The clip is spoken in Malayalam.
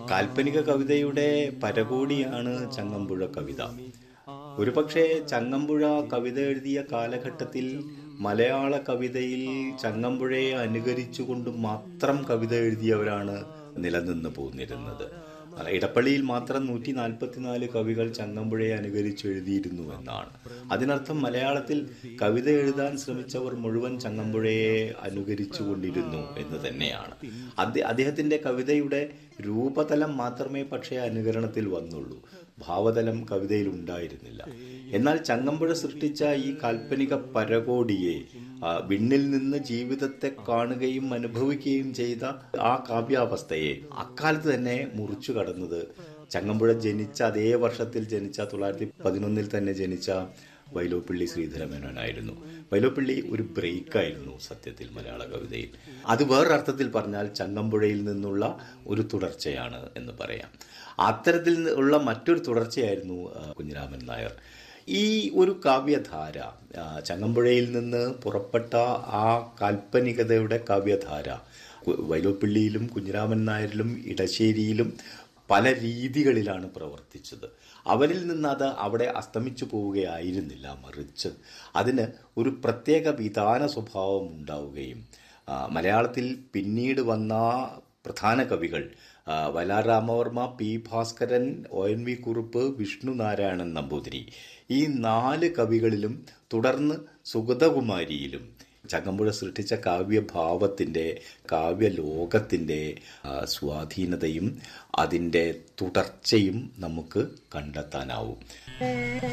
കാൽപ്പനിക കവിതയുടെ പരകോടിയാണ് ചങ്ങമ്പുഴ കവിത ഒരുപക്ഷെ ചങ്ങമ്പുഴ കവിത എഴുതിയ കാലഘട്ടത്തിൽ മലയാള കവിതയിൽ ചങ്ങമ്പുഴയെ അനുകരിച്ചുകൊണ്ട് മാത്രം കവിത എഴുതിയവരാണ് നിലനിന്ന് പോന്നിരുന്നത് ഇടപ്പള്ളിയിൽ മാത്രം നൂറ്റി നാൽപ്പത്തിനാല് കവികൾ ചങ്ങമ്പുഴയെ അനുകരിച്ച് എഴുതിയിരുന്നു എന്നാണ് അതിനർത്ഥം മലയാളത്തിൽ കവിത എഴുതാൻ ശ്രമിച്ചവർ മുഴുവൻ ചങ്ങമ്പുഴയെ അനുകരിച്ചു കൊണ്ടിരുന്നു എന്ന് തന്നെയാണ് അദ്ദേഹ- അദ്ദേഹത്തിന്റെ കവിതയുടെ രൂപതലം മാത്രമേ പക്ഷേ അനുകരണത്തിൽ വന്നുള്ളൂ ഭാവതലം കവിതയിൽ ഉണ്ടായിരുന്നില്ല എന്നാൽ ചങ്ങമ്പുഴ സൃഷ്ടിച്ച ഈ കാൽപ്പനിക പരകോടിയെ ആ, വിണ്ണിൽ നിന്ന് ജീവിതത്തെ കാണുകയും അനുഭവിക്കുകയും ചെയ്ത ആ കാവ്യാവസ്ഥയെ അക്കാലത്ത് തന്നെ മുറിച്ചു കടന്നത് ചങ്ങമ്പുഴ ജനിച്ച അതേ വർഷത്തിൽ ജനിച്ച തൊള്ളായിരത്തി പതിനൊന്നിൽ തന്നെ ജനിച്ച വൈലോപ്പിള്ളി ശ്രീധരമേനോനായിരുന്നു വൈലോപ്പിള്ളി ഒരു ബ്രേക്കായിരുന്നു സത്യത്തിൽ മലയാള കവിതയിൽ അത് വേറൊരർത്ഥത്തിൽ പറഞ്ഞാൽ ചങ്ങമ്പുഴയിൽ നിന്നുള്ള ഒരു തുടർച്ചയാണ് എന്ന് പറയാം അത്തരത്തിൽ ഉള്ള മറ്റൊരു തുടർച്ചയായിരുന്നു ആ, കുഞ്ഞിരാമൻ നായർ ഈ ഒരു കാവ്യധാര ആ, ചങ്ങമ്പുഴയിൽ നിന്ന് പുറപ്പെട്ട ആ കാൽപ്പനികതയുടെ കാവ്യധാര കു- വൈലോപ്പിള്ളിയിലും കുഞ്ഞിരാമൻ നായരിലും ഇടശ്ശേരിയിലും പല രീതികളിലാണ് പ്രവർത്തിച്ചത് അവരിൽ നിന്ന് അത് അവിടെ അസ്തമിച്ചു പോവുകയായിരുന്നില്ല മറിച്ച് അതിന് ഒരു പ്രത്യേക വിധാന സ്വഭാവം ഉണ്ടാവുകയും ആ, മലയാളത്തിൽ പിന്നീട് വന്ന പ്രധാന കവികൾ ആ, Vayalar Ramavarma P Bhaskaran O N V Kurup Vishnu Narayanan Namboothiri ഈ നാല് കവികളിലും തുടർന്ന് സുഗതകുമാരിയിലും ചങ്ങമ്പുഴ സൃഷ്ടിച്ച കാവ്യഭാവത്തിൻ്റെ കാവ്യലോകത്തിൻ്റെ ആ, സ്വാധീനതയും അതിൻ്റെ തുടർച്ചയും നമുക്ക് കണ്ടെത്താനാവും